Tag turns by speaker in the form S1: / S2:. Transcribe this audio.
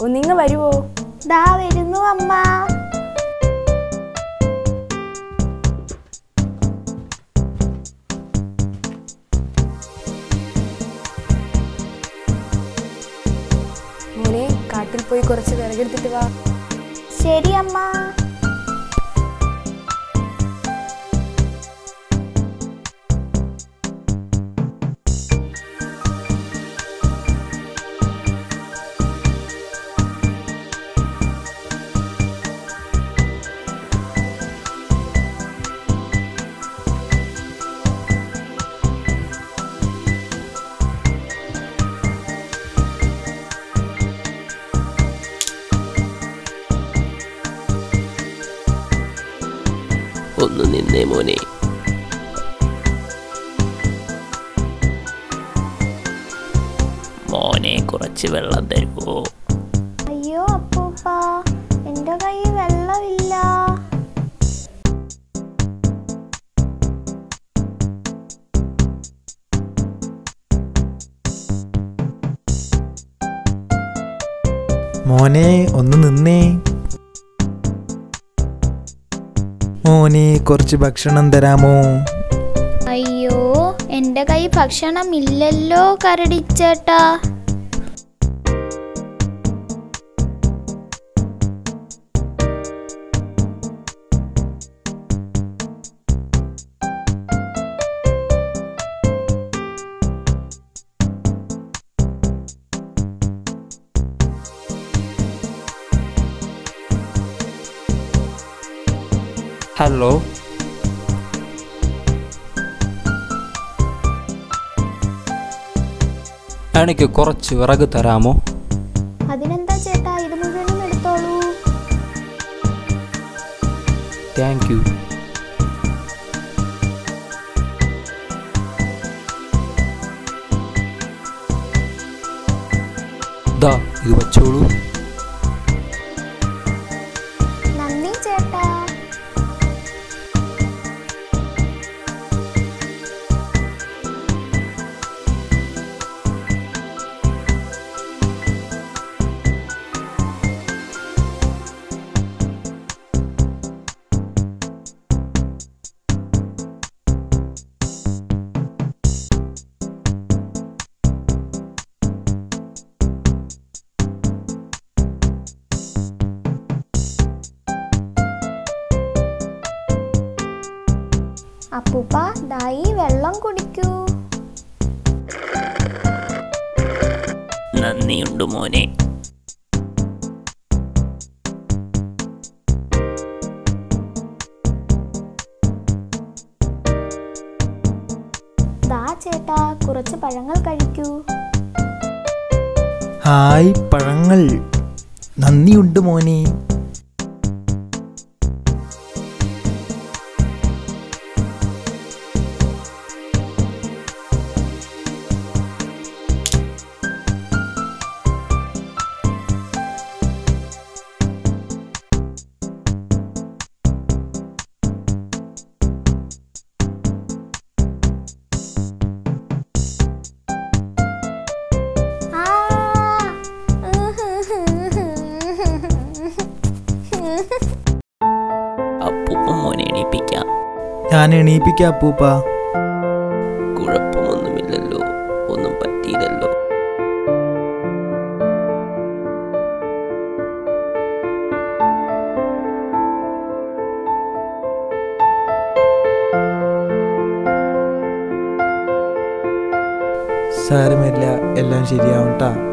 S1: ഒന്നിങ്ങ് വരുവോ
S2: ദാ വരുന്നു അമ്മ
S1: മോനെ കാട്ടിൽ പോയി കുറച്ച് വിറകെടുത്തിട്ട് വാ
S2: ശരി അമ്മ
S3: ഒന്ന് നിന്നേ മോനെ മോനെ കുറച്ച് വെള്ളം തരുമോ
S2: അയ്യോ അപ്പൂപ്പ എൻ്റെ കയ്യിൽ വെള്ളമില്ല
S4: മോനെ ഒന്ന് നിന്നേ മോനെ കുറച്ച് ഭക്ഷണം തരാമോ
S2: അയ്യോ എൻ്റെ കൈ ഭക്ഷണമില്ലല്ലോ കരടിച്ചേട്ടാ
S5: ഹലോ എനിക്ക് കുറച്ച് വിറക് തരാമോ
S2: അതിനെന്താ ചേട്ടാ ഇത് മുഴുവനും എടുത്തോളൂ
S5: താങ്ക് യു ദാ ഇത് വച്ചോളൂ
S2: നന്ദി ചേട്ടാ അപ്പൂപ്പ ദായി വെള്ളം കുടിക്കൂ
S3: നന്ദിയുണ്ട് മോനെ
S2: ദാ ചേട്ടാ കുറച്ച് പഴങ്ങൾ കഴിക്കൂ
S4: ഹായ് പഴങ്ങൾ നന്ദിയുണ്ട് മോനെ
S2: ആ
S3: അപ്പൂപ്പൻ മോനെ എണീപ്പിക്കാം
S4: ഞാൻ എണീപ്പിക്കാം അപ്പൂപ്പ
S3: കുഴപ്പമൊന്നുമില്ലല്ലോ ഒന്നും പറ്റിയില്ലല്ലോ
S4: സാരമില്ല എല്ലാം ശരിയാവും ട്ടാ